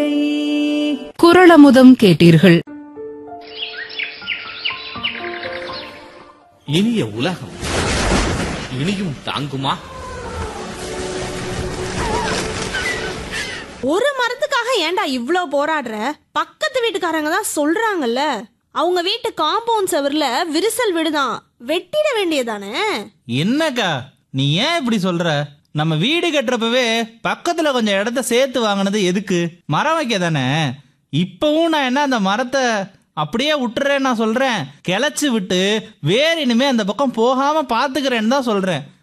நம்பிக்கை குரளமுதம் கேட்டீர்கள் இனிய உலகம் இனியும் தாங்குமா ஒரு மரத்துக்காக ஏன்டா இவ்ளோ போராடுற பக்கத்து வீட்டுக்காரங்க தான் சொல்றாங்கல்ல அவங்க வீட்டு காம்பவுண்ட் செவர்ல விரிசல் விடுதான் வெட்டிட வேண்டியதானே என்னக்கா நீ ஏன் இப்படி சொல்ற நம்ம வீடு கட்டுறப்பவே பக்கத்துல கொஞ்சம் இடத்த சேர்த்து வாங்கினது எதுக்கு மரம் வைக்க தானே இப்பவும் நான் என்ன அந்த மரத்தை அப்படியே விட்டுறேன்னு நான் சொல்றேன் கிளச்சு விட்டு வேற இனிமே அந்த பக்கம் போகாம பாத்துக்கிறேன்னு தான் சொல்றேன்